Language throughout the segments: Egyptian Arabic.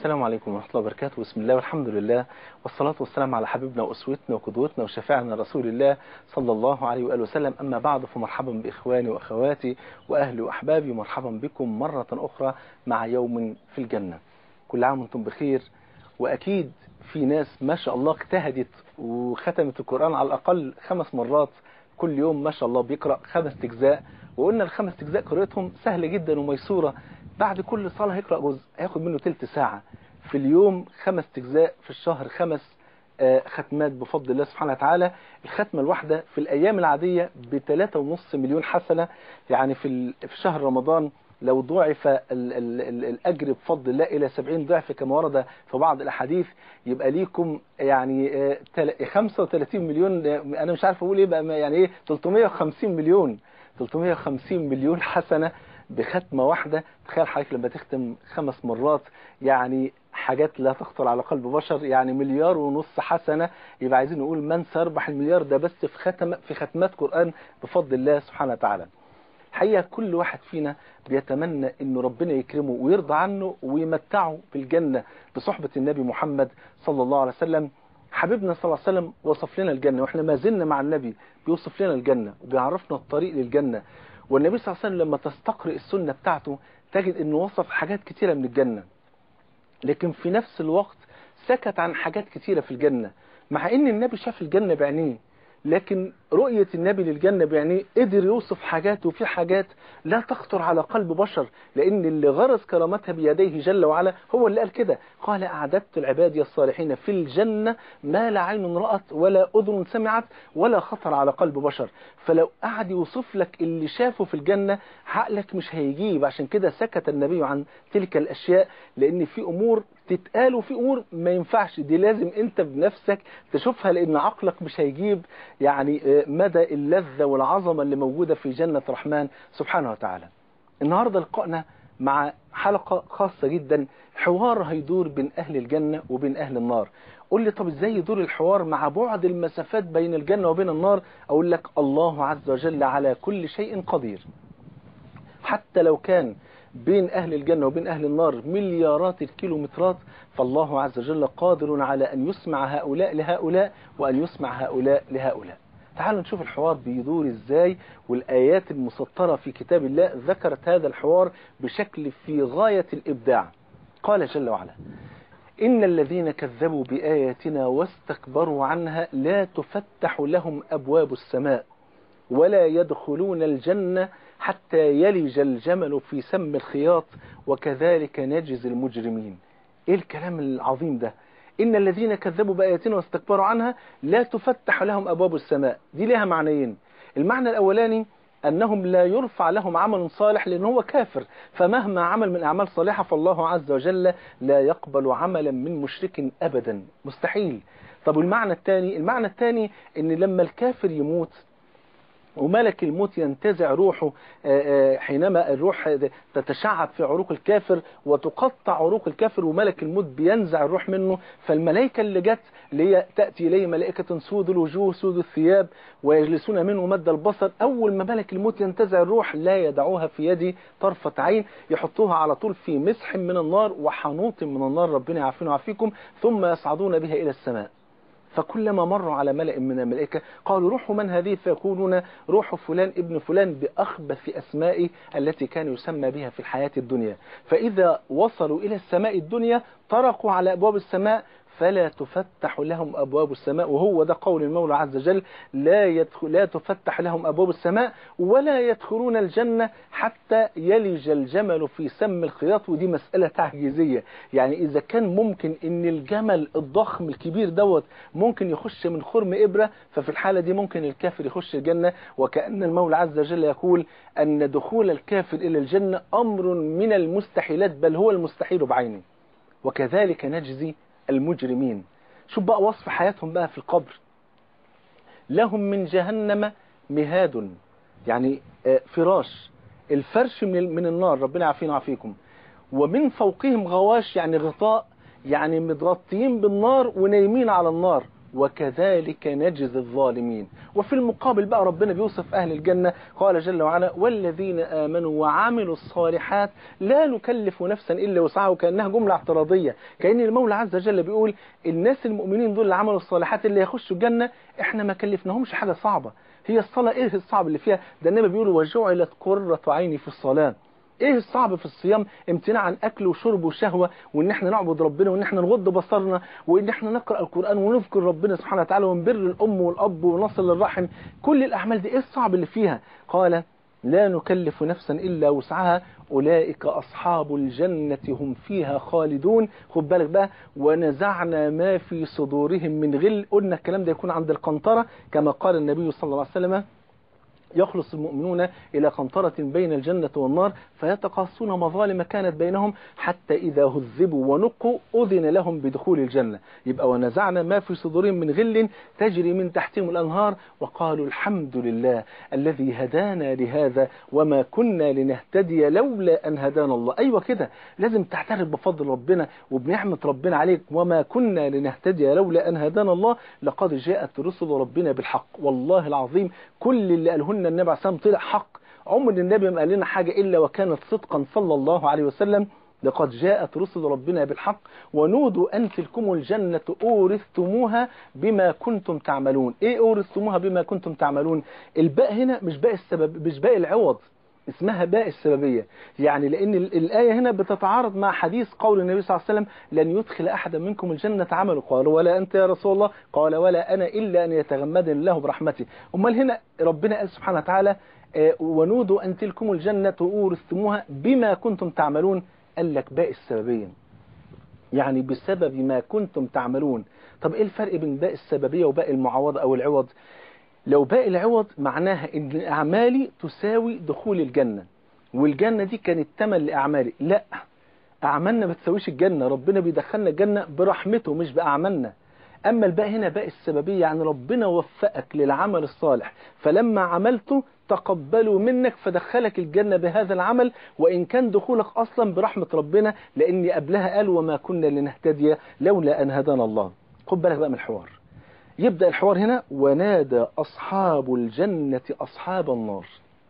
السلام عليكم ورحمة الله وبركاته بسم الله والحمد لله والصلاة والسلام على حبيبنا وأسوتنا وقدوتنا وشفاعنا رسول الله صلى الله عليه وآله وسلم أما بعد فمرحبا بإخواني وأخواتي وأهلي وأحبابي مرحبا بكم مرة أخرى مع يوم في الجنة كل عام وانتم بخير وأكيد في ناس ما شاء الله اجتهدت وختمت القرآن على الأقل خمس مرات كل يوم ما شاء الله بيقرأ خمس أجزاء وقلنا الخمس أجزاء قراءتهم سهلة جدا وميسورة بعد كل صلاة هيقرأ جزء هياخد منه تلت ساعة في اليوم خمس أجزاء في الشهر خمس ختمات بفضل الله سبحانه وتعالى الختمة الواحدة في الأيام العادية بثلاثة ونص مليون حسنة يعني في في شهر رمضان لو ضعف ال ال ال الأجر بفضل الله إلى 70 ضعف كما ورد في بعض الأحاديث يبقى ليكم يعني 35 مليون أنا مش عارف أقول إيه بقى يعني إيه 350 مليون 350 مليون حسنة بختمة واحدة تخيل حضرتك لما تختم خمس مرات يعني حاجات لا تخطر على قلب بشر يعني مليار ونص حسنة يبقى عايزين نقول من سيربح المليار ده بس في ختم في ختمات قرآن بفضل الله سبحانه وتعالى الحقيقة كل واحد فينا بيتمنى انه ربنا يكرمه ويرضى عنه ويمتعه بالجنة بصحبة النبي محمد صلى الله عليه وسلم حبيبنا صلى الله عليه وسلم وصف لنا الجنة واحنا ما زلنا مع النبي بيوصف لنا الجنة وبيعرفنا الطريق للجنة والنبي صلى الله عليه وسلم لما تستقرئ السنة بتاعته تجد انه وصف حاجات كتيرة من الجنة لكن في نفس الوقت سكت عن حاجات كتيرة في الجنة مع ان النبي شاف الجنة بعينيه لكن رؤية النبي للجنة بعينيه قدر يوصف حاجات وفي حاجات لا تخطر على قلب بشر لأن اللي غرس كرامتها بيديه جل وعلا هو اللي قال كده قال أعددت العباد الصالحين في الجنة ما لا عين رأت ولا أذن سمعت ولا خطر على قلب بشر فلو قعد يوصف لك اللي شافه في الجنة عقلك مش هيجيب عشان كده سكت النبي عن تلك الأشياء لأن في أمور تتقال وفي أمور ما ينفعش دي لازم أنت بنفسك تشوفها لأن عقلك مش هيجيب يعني مدى اللذة والعظمة اللي موجودة في جنة الرحمن سبحانه وتعالى النهاردة لقائنا مع حلقة خاصة جدا حوار هيدور بين أهل الجنة وبين أهل النار قول لي طب ازاي يدور الحوار مع بعد المسافات بين الجنة وبين النار أقول لك الله عز وجل على كل شيء قدير حتى لو كان بين أهل الجنة وبين أهل النار مليارات الكيلومترات فالله عز وجل قادر على أن يسمع هؤلاء لهؤلاء وأن يسمع هؤلاء لهؤلاء تعالوا نشوف الحوار بيدور ازاي والآيات المسطرة في كتاب الله ذكرت هذا الحوار بشكل في غاية الإبداع قال جل وعلا إن الذين كذبوا بآياتنا واستكبروا عنها لا تفتح لهم أبواب السماء ولا يدخلون الجنة حتى يلج الجمل في سم الخياط وكذلك نجزي المجرمين ايه الكلام العظيم ده إن الذين كذبوا بآياتنا واستكبروا عنها لا تفتح لهم أبواب السماء دي لها معنيين المعنى الأولاني أنهم لا يرفع لهم عمل صالح لأنه هو كافر فمهما عمل من أعمال صالحة فالله عز وجل لا يقبل عملا من مشرك أبدا مستحيل طب والمعنى الثاني المعنى الثاني أن لما الكافر يموت وملك الموت ينتزع روحه حينما الروح تتشعب في عروق الكافر وتقطع عروق الكافر وملك الموت بينزع الروح منه فالملائكة اللي جت اللي هي تأتي إليه ملائكة سود الوجوه سود الثياب ويجلسون منه مد البصر أول ما ملك الموت ينتزع الروح لا يدعوها في يدي طرفة عين يحطوها على طول في مسح من النار وحنوط من النار ربنا يعافينا ويعافيكم ثم يصعدون بها إلى السماء فكلما مروا على ملأ من الملائكة قالوا روح من هذه فيقولون روح فلان ابن فلان بأخبث أسماء التي كان يسمى بها في الحياة الدنيا فإذا وصلوا إلى السماء الدنيا طرقوا على أبواب السماء فلا تفتح لهم أبواب السماء وهو ده قول المولى عز وجل لا, يدخل لا تفتح لهم أبواب السماء ولا يدخلون الجنة حتى يلج الجمل في سم الخياط ودي مسألة تعجيزية يعني إذا كان ممكن إن الجمل الضخم الكبير دوت ممكن يخش من خرم إبرة ففي الحالة دي ممكن الكافر يخش الجنة وكأن المولى عز وجل يقول أن دخول الكافر إلى الجنة أمر من المستحيلات بل هو المستحيل بعينه وكذلك نجزي المجرمين شوف بقى وصف حياتهم بقى في القبر لهم من جهنم مهاد يعني فراش الفرش من من النار ربنا يعافينا ويعافيكم ومن فوقهم غواش يعني غطاء يعني متغطيين بالنار ونايمين على النار وكذلك نجزي الظالمين وفي المقابل بقى ربنا بيوصف أهل الجنة قال جل وعلا والذين آمنوا وعملوا الصالحات لا نكلف نفسا إلا وسعها وكأنها جملة اعتراضية كأن المولى عز وجل بيقول الناس المؤمنين دول اللي عملوا الصالحات اللي يخشوا الجنة احنا ما كلفناهمش حاجة صعبة هي الصلاة ايه الصعب اللي فيها ده النبي بيقول وجعلت قرة عيني في الصلاة ايه الصعب في الصيام امتناع عن اكل وشرب وشهوه وان احنا نعبد ربنا وان احنا نغض بصرنا وان احنا نقرا القران ونذكر ربنا سبحانه وتعالى ونبر الام والاب ونصل الرحم كل الاعمال دي ايه الصعب اللي فيها قال لا نكلف نفسا الا وسعها اولئك اصحاب الجنه هم فيها خالدون خد بالك بقى ونزعنا ما في صدورهم من غل قلنا الكلام ده يكون عند القنطره كما قال النبي صلى الله عليه وسلم يخلص المؤمنون إلى قنطرة بين الجنة والنار فيتقاصون مظالم كانت بينهم حتى إذا هذبوا ونقوا أذن لهم بدخول الجنة يبقى ونزعنا ما في صدورهم من غل تجري من تحتهم الأنهار وقالوا الحمد لله الذي هدانا لهذا وما كنا لنهتدي لولا أن هدانا الله أيوة كده لازم تعترف بفضل ربنا وبنعمة ربنا عليك وما كنا لنهتدي لولا أن هدانا الله لقد جاءت رسل ربنا بالحق والله العظيم كل اللي قالهن النبي عليه الصلاة والسلام طلع حق عمر النبي ما قال لنا حاجة إلا وكانت صدقا صلى الله عليه وسلم لقد جاءت رسل ربنا بالحق ونودوا أن تلكم الجنة أورثتموها بما كنتم تعملون إيه أورثتموها بما كنتم تعملون الباء هنا مش باء السبب مش باء العوض اسمها باء السببية يعني لأن الآية هنا بتتعارض مع حديث قول النبي صلى الله عليه وسلم لن يدخل أحدا منكم الجنة عمل قال ولا أنت يا رسول الله قال ولا أنا إلا أن يتغمدني الله برحمته أمال هنا ربنا قال سبحانه وتعالى ونودوا أن تلكم الجنة أورثتموها بما كنتم تعملون قال لك باء السببية يعني بسبب ما كنتم تعملون طب إيه الفرق بين باء السببية وباء المعوضة أو العوض لو باقي العوض معناها ان اعمالي تساوي دخول الجنة والجنة دي كانت تمن لاعمالي لا اعمالنا ما تساويش الجنة ربنا بيدخلنا الجنة برحمته مش باعمالنا اما الباقي هنا باقي السببية يعني ربنا وفقك للعمل الصالح فلما عملته تقبلوا منك فدخلك الجنة بهذا العمل وإن كان دخولك أصلا برحمة ربنا لأني قبلها قال وما كنا لنهتدي لولا أن هدانا الله خد بالك بقى من الحوار يبدأ الحوار هنا ونادى أصحاب الجنة أصحاب النار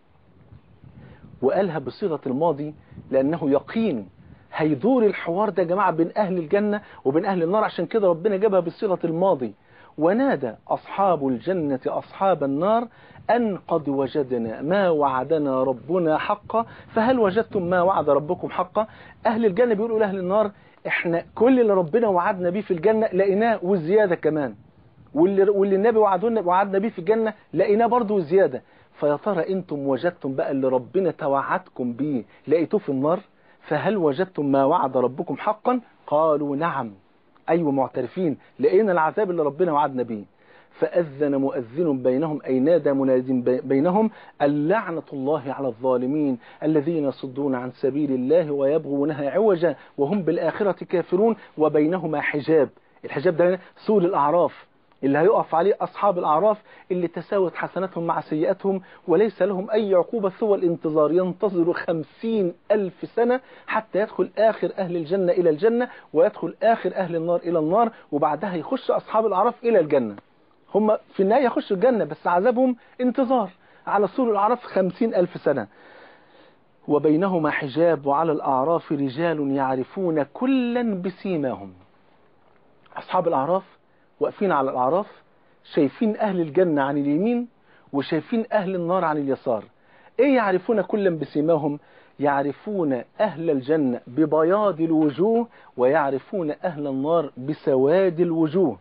وقالها بصيغة الماضي لأنه يقين هيدور الحوار ده يا جماعة بين أهل الجنة وبين أهل النار عشان كده ربنا جابها بصيغة الماضي ونادى أصحاب الجنة أصحاب النار أن قد وجدنا ما وعدنا ربنا حقا فهل وجدتم ما وعد ربكم حقا أهل الجنة بيقولوا لأهل النار احنا كل اللي ربنا وعدنا بيه في الجنة لقيناه وزيادة كمان واللي, واللي النبي وعدنا وعدنا بيه في الجنة لقيناه برضه زيادة فيا ترى انتم وجدتم بقى اللي ربنا توعدكم بيه لقيتوه في النار فهل وجدتم ما وعد ربكم حقا قالوا نعم أيوة معترفين لقينا العذاب اللي ربنا وعدنا بيه فأذن مؤذن بينهم أي نادى مناد بينهم اللعنة الله على الظالمين الذين يصدون عن سبيل الله ويبغونها عوجا وهم بالآخرة كافرون وبينهما حجاب الحجاب ده سور الأعراف اللي هيقف عليه أصحاب الأعراف اللي تساوت حسناتهم مع سيئاتهم وليس لهم أي عقوبة سوى الانتظار ينتظر خمسين ألف سنة حتى يدخل آخر أهل الجنة إلى الجنة ويدخل آخر أهل النار إلى النار وبعدها يخش أصحاب الأعراف إلى الجنة هم في النهاية يخشوا الجنة بس عذابهم انتظار على سور الأعراف خمسين ألف سنة وبينهما حجاب وعلى الأعراف رجال يعرفون كلا بسيماهم أصحاب الأعراف واقفين على الأعراف شايفين أهل الجنة عن اليمين وشايفين أهل النار عن اليسار إيه يعرفون كلا بسيماهم يعرفون أهل الجنة ببياض الوجوه ويعرفون أهل النار بسواد الوجوه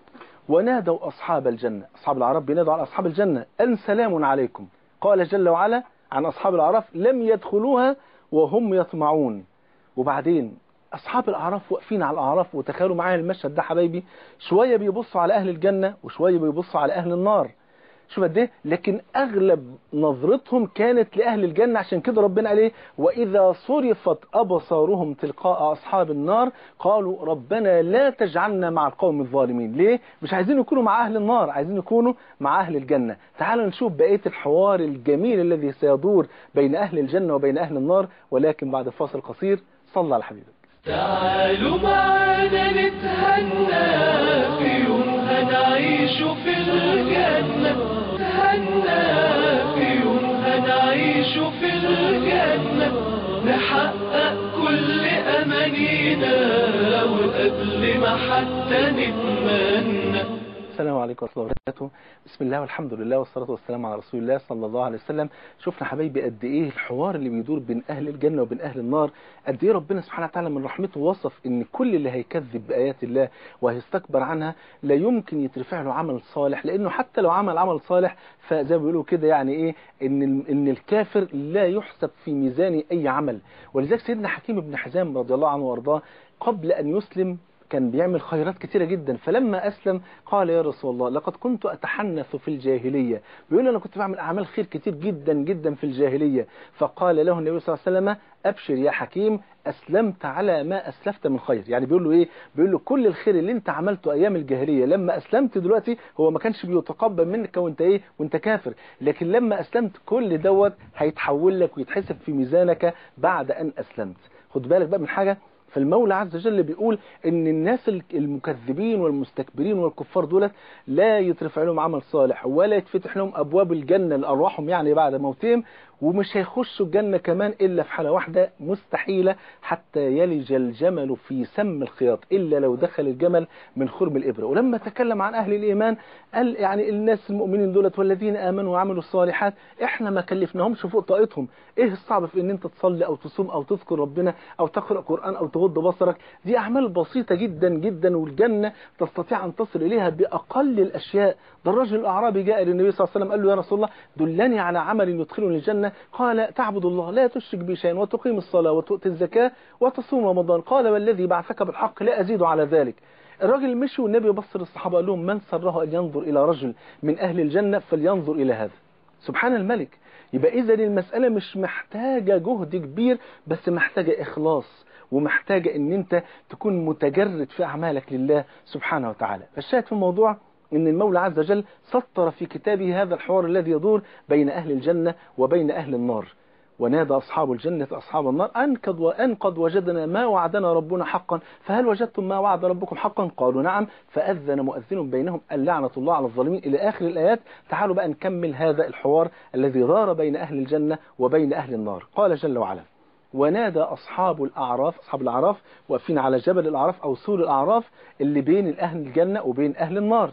ونادوا أصحاب الجنة أصحاب الأعراف بينادوا على أصحاب الجنة أن سلام عليكم قال جل وعلا عن أصحاب الأعراف لم يدخلوها وهم يطمعون وبعدين أصحاب الأعراف واقفين على الأعراف وتخيلوا معايا المشهد ده حبايبي شوية بيبصوا على أهل الجنة وشوية بيبصوا على أهل النار شوف قد ايه لكن اغلب نظرتهم كانت لاهل الجنه عشان كده ربنا قال ايه واذا صرفت ابصارهم تلقاء اصحاب النار قالوا ربنا لا تجعلنا مع القوم الظالمين ليه مش عايزين يكونوا مع اهل النار عايزين يكونوا مع اهل الجنه تعالوا نشوف بقيه الحوار الجميل الذي سيدور بين اهل الجنه وبين اهل النار ولكن بعد فاصل قصير صلى على حبيبك تعالوا معنا نتهنى في يوم هنعيش هنعيش في الجنة هنا في يوم هنعيش في الجنة نحقق كل أمانينا وقبل ما حتى نتمنى السلام عليكم ورحمة الله وبركاته بسم الله والحمد لله والصلاة والسلام على رسول الله صلى الله عليه وسلم شفنا حبايبي قد ايه الحوار اللي بيدور بين اهل الجنة وبين اهل النار قد ايه ربنا سبحانه وتعالى من رحمته وصف ان كل اللي هيكذب بآيات الله وهيستكبر عنها لا يمكن يترفع له عمل صالح لانه حتى لو عمل عمل صالح فزي ما بيقولوا كده يعني ايه ان ان الكافر لا يحسب في ميزان اي عمل ولذلك سيدنا حكيم بن حزام رضي الله عنه وارضاه قبل ان يسلم كان بيعمل خيرات كتيرة جدا فلما أسلم قال يا رسول الله لقد كنت أتحنث في الجاهلية بيقول أنا كنت بعمل أعمال خير كتير جدا جدا في الجاهلية فقال له النبي صلى الله عليه وسلم أبشر يا حكيم أسلمت على ما أسلفت من خير يعني بيقول له إيه بيقول له كل الخير اللي أنت عملته أيام الجاهلية لما أسلمت دلوقتي هو ما كانش بيتقبل منك وأنت إيه وأنت كافر لكن لما أسلمت كل دوت هيتحول لك ويتحسب في ميزانك بعد أن أسلمت خد بالك بقى من حاجة فالمولى عز وجل بيقول ان الناس المكذبين والمستكبرين والكفار دولت لا يترفع لهم عمل صالح ولا يتفتح لهم ابواب الجنه لارواحهم يعني بعد موتهم ومش هيخشوا الجنة كمان إلا في حالة واحدة مستحيلة حتى يلج الجمل في سم الخياط إلا لو دخل الجمل من خرم الإبرة ولما تكلم عن أهل الإيمان قال يعني الناس المؤمنين دولت والذين آمنوا وعملوا الصالحات إحنا ما كلفناهمش فوق طاقتهم إيه الصعب في إن أنت تصلي أو تصوم أو تذكر ربنا أو تقرأ قرآن أو تغض بصرك دي أعمال بسيطة جدا جدا والجنة تستطيع أن تصل إليها بأقل الأشياء ده الرجل الأعرابي جاء للنبي صلى الله عليه وسلم قال له يا رسول الله دلني على عمل يدخلني الجنة قال تعبد الله لا تشرك به شيئا وتقيم الصلاة وتؤتي الزكاة وتصوم رمضان قال والذي بعثك بالحق لا أزيد على ذلك الراجل مشي والنبي بص للصحابة قال لهم من سره أن ينظر إلى رجل من أهل الجنة فلينظر إلى هذا سبحان الملك يبقى إذا المسألة مش محتاجة جهد كبير بس محتاجة إخلاص ومحتاجة ان انت تكون متجرد في اعمالك لله سبحانه وتعالى فالشاهد في الموضوع ان المولى عز وجل سطر في كتابه هذا الحوار الذي يدور بين اهل الجنة وبين اهل النار ونادى أصحاب الجنة أصحاب النار أن قد, وأن قد وجدنا ما وعدنا ربنا حقا فهل وجدتم ما وعد ربكم حقا قالوا نعم فأذن مؤذن بينهم اللعنة الله على الظالمين إلى آخر الآيات تعالوا بقى نكمل هذا الحوار الذي دار بين أهل الجنة وبين أهل النار قال جل وعلا ونادى أصحاب الأعراف أصحاب الأعراف واقفين على جبل الأعراف أو سور الأعراف اللي بين أهل الجنة وبين أهل النار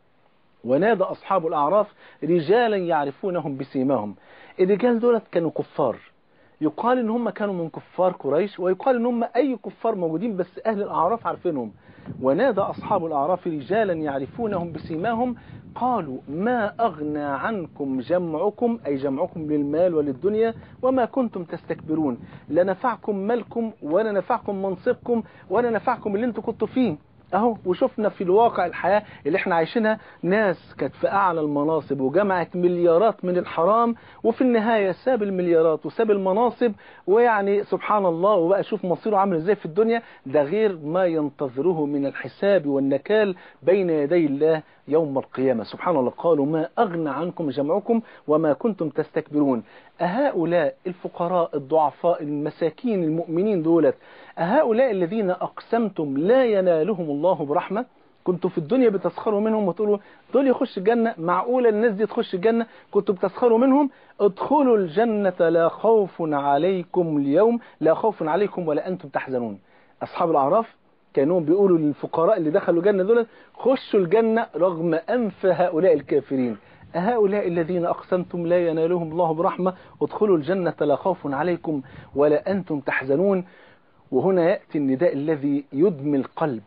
ونادى أصحاب الأعراف رجالا يعرفونهم بسيماهم الرجال دولت كانوا كفار يقال ان هم كانوا من كفار قريش ويقال ان هم اي كفار موجودين بس اهل الاعراف عارفينهم ونادى اصحاب الاعراف رجالا يعرفونهم بسيماهم قالوا ما اغنى عنكم جمعكم اي جمعكم للمال وللدنيا وما كنتم تستكبرون لا نفعكم مالكم ولا نفعكم منصبكم ولا نفعكم اللي انتم كنتوا فيه اهو وشفنا في الواقع الحياة اللي احنا عايشينها ناس كانت في اعلى المناصب وجمعت مليارات من الحرام وفي النهاية ساب المليارات وساب المناصب ويعني سبحان الله وبقى شوف مصيره عامل ازاي في الدنيا ده غير ما ينتظره من الحساب والنكال بين يدي الله يوم القيامة سبحان الله قالوا ما أغنى عنكم جمعكم وما كنتم تستكبرون أهؤلاء الفقراء الضعفاء المساكين المؤمنين دولت أهؤلاء الذين أقسمتم لا ينالهم الله برحمة كنتوا في الدنيا بتسخروا منهم وتقولوا دول يخش الجنة معقولة الناس دي تخش الجنة كنتوا بتسخروا منهم ادخلوا الجنة لا خوف عليكم اليوم لا خوف عليكم ولا أنتم تحزنون أصحاب الأعراف كانوا بيقولوا للفقراء اللي دخلوا الجنة دول خشوا الجنة رغم أنف هؤلاء الكافرين هؤلاء الذين أقسمتم لا ينالهم الله برحمة ادخلوا الجنة لا خوف عليكم ولا أنتم تحزنون وهنا يأتي النداء الذي يدمي القلب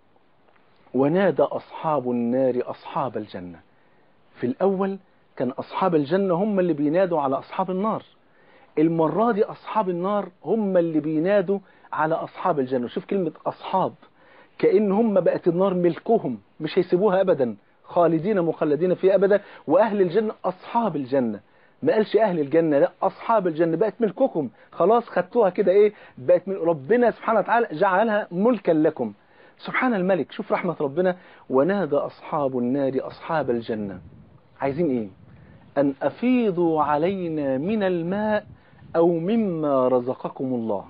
ونادى أصحاب النار أصحاب الجنة في الأول كان أصحاب الجنة هم اللي بينادوا على أصحاب النار المرة دي أصحاب النار هم اللي بينادوا على أصحاب الجنة شوف كلمة أصحاب كأن هم بقت النار ملكهم مش هيسيبوها أبدا خالدين مخلدين فيها أبدا وأهل الجنة أصحاب الجنة ما قالش أهل الجنة لا أصحاب الجنة بقت ملككم خلاص خدتوها كده إيه بقت من ربنا سبحانه وتعالى جعلها ملكا لكم سبحان الملك شوف رحمة ربنا ونادى أصحاب النار أصحاب الجنة عايزين إيه أن أفيضوا علينا من الماء أو مما رزقكم الله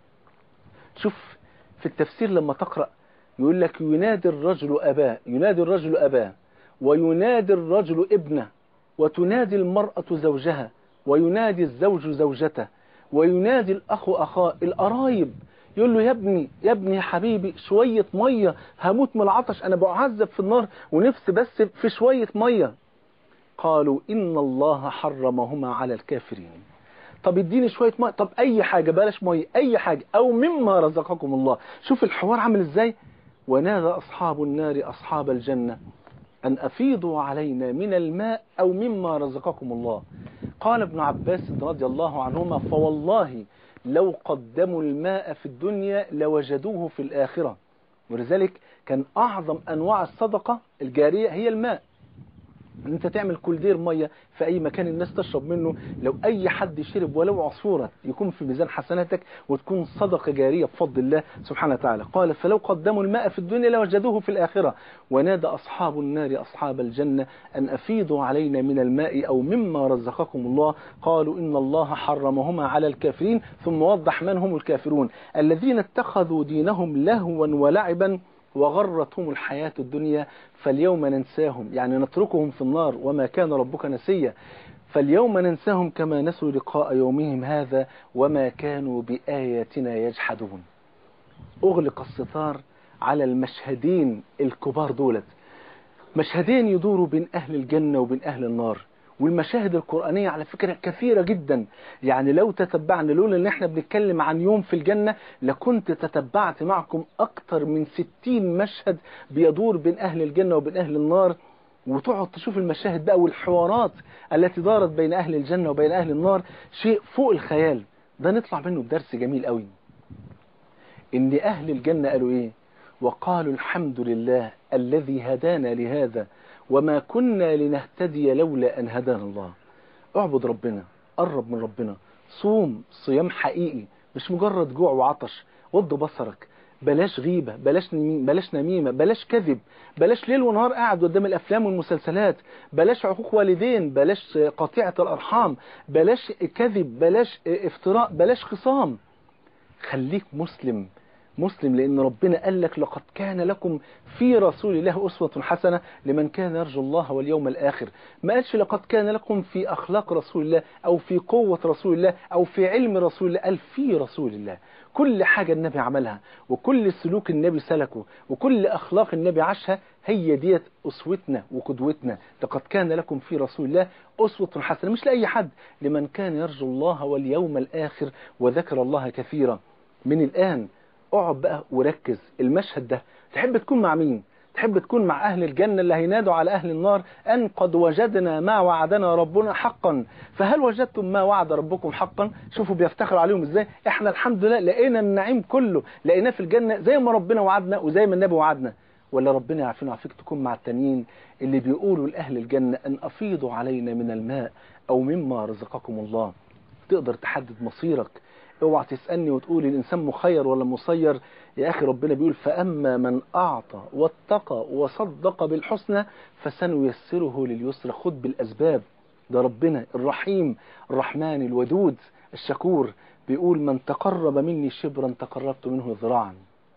شوف في التفسير لما تقرأ يقول لك ينادي الرجل أباه ينادي الرجل أباه وينادي الرجل ابنه وتنادي المرأة زوجها وينادي الزوج زوجته وينادي الأخ أخاه القرايب يقول له يا ابني يا ابني يا حبيبي شوية مية هموت من العطش أنا بعذب في النار ونفسي بس في شوية مية قالوا إن الله حرمهما على الكافرين طب اديني شوية مية طب أي حاجة بلاش مية أي حاجة أو مما رزقكم الله شوف الحوار عامل إزاي ونادى أصحاب النار أصحاب الجنة أن أفيضوا علينا من الماء أو مما رزقكم الله قال ابن عباس رضي الله عنهما فوالله لو قدموا الماء في الدنيا لوجدوه في الآخرة ولذلك كان أعظم أنواع الصدقة الجارية هي الماء ان انت تعمل كولدير ميه في اي مكان الناس تشرب منه لو اي حد شرب ولو عصفوره يكون في ميزان حسناتك وتكون صدقه جاريه بفضل الله سبحانه وتعالى قال فلو قدموا الماء في الدنيا لوجدوه في الاخره ونادى اصحاب النار اصحاب الجنه ان افيضوا علينا من الماء او مما رزقكم الله قالوا ان الله حرمهما على الكافرين ثم وضح من هم الكافرون الذين اتخذوا دينهم لهوا ولعبا وغرتهم الحياة الدنيا فاليوم ننساهم يعني نتركهم في النار وما كان ربك نسيا فاليوم ننساهم كما نسوا لقاء يومهم هذا وما كانوا بآياتنا يجحدون أغلق الستار على المشهدين الكبار دولت مشهدين يدوروا بين أهل الجنة وبين أهل النار والمشاهد القرآنية على فكرة كثيرة جدا يعني لو تتبعنا لولا ان احنا بنتكلم عن يوم في الجنة لكنت تتبعت معكم اكتر من ستين مشهد بيدور بين اهل الجنة وبين اهل النار وتقعد تشوف المشاهد بقى والحوارات التي دارت بين اهل الجنة وبين اهل النار شيء فوق الخيال ده نطلع منه بدرس جميل قوي ان اهل الجنة قالوا ايه وقالوا الحمد لله الذي هدانا لهذا وما كنا لنهتدي لولا أن هدانا الله اعبد ربنا قرب من ربنا صوم صيام حقيقي مش مجرد جوع وعطش وض بصرك بلاش غيبة بلاش نميمة بلاش نميمة بلاش كذب بلاش ليل ونهار قاعد قدام الأفلام والمسلسلات بلاش عقوق والدين بلاش قطيعة الأرحام بلاش كذب بلاش افتراء بلاش خصام خليك مسلم مسلم لأن ربنا قال لك لقد كان لكم في رسول الله أسوة حسنة لمن كان يرجو الله واليوم الآخر ما قالش لقد كان لكم في أخلاق رسول الله أو في قوة رسول الله أو في علم رسول الله قال في رسول الله كل حاجة النبي عملها وكل سلوك النبي سلكه وكل أخلاق النبي عاشها هي ديت أسوتنا وقدوتنا لقد كان لكم في رسول الله أسوة حسنة مش لأي حد لمن كان يرجو الله واليوم الآخر وذكر الله كثيرا من الآن اقعد بقى وركز المشهد ده تحب تكون مع مين تحب تكون مع أهل الجنة اللي هينادوا على أهل النار أن قد وجدنا ما وعدنا ربنا حقا فهل وجدتم ما وعد ربكم حقا شوفوا بيفتخروا عليهم ازاي احنا الحمد لله لقينا النعيم كله لقيناه في الجنة زي ما ربنا وعدنا وزي ما النبي وعدنا ولا ربنا يعافينا ويعافيك تكون مع التانيين اللي بيقولوا لأهل الجنة أن أفيضوا علينا من الماء أو مما رزقكم الله تقدر تحدد مصيرك اوعى تسألني وتقول الإنسان مخير ولا مسير يا أخي ربنا بيقول فأما من أعطى واتقى وصدق بالحسنى فسنيسره لليسر خد بالأسباب ده ربنا الرحيم الرحمن الودود الشكور بيقول من تقرب مني شبرا تقربت منه ذراعا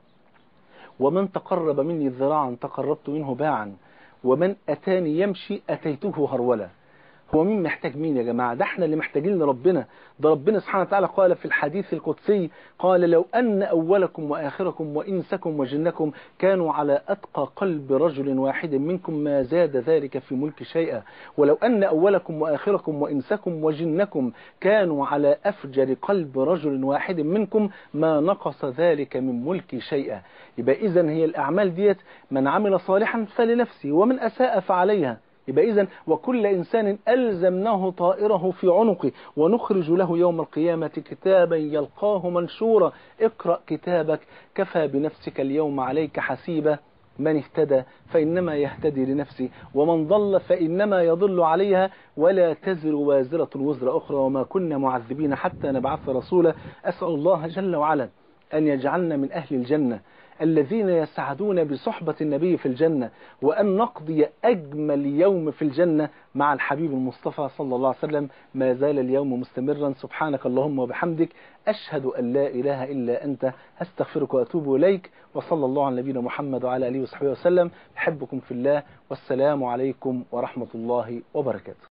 ومن تقرب مني ذراعا تقربت منه باعا ومن أتاني يمشي أتيته هرولا هو مين محتاج مين يا جماعة ده احنا اللي محتاجين لربنا ده ربنا سبحانه وتعالى قال في الحديث القدسي قال لو أن أولكم وآخركم وإنسكم وجنكم كانوا على أتقى قلب رجل واحد منكم ما زاد ذلك في ملك شيئا ولو أن أولكم وآخركم وإنسكم وجنكم كانوا على أفجر قلب رجل واحد منكم ما نقص ذلك من ملك شيئا يبقى إذن هي الأعمال ديت من عمل صالحا فلنفسه ومن أساء فعليها يبقى إذن وكل إنسان ألزمناه طائره في عنقه ونخرج له يوم القيامة كتابا يلقاه منشورا اقرأ كتابك كفى بنفسك اليوم عليك حسيبا من اهتدى فإنما يهتدي لنفسه ومن ضل فإنما يضل عليها ولا تزر وازرة وزر أخرى وما كنا معذبين حتى نبعث رسولا أسأل الله جل وعلا أن يجعلنا من أهل الجنة الذين يسعدون بصحبة النبي في الجنة وأن نقضي أجمل يوم في الجنة مع الحبيب المصطفى صلى الله عليه وسلم ما زال اليوم مستمرا سبحانك اللهم وبحمدك أشهد أن لا إله إلا أنت أستغفرك وأتوب إليك وصلى الله على نبينا محمد وعلى آله وصحبه وسلم أحبكم في الله والسلام عليكم ورحمة الله وبركاته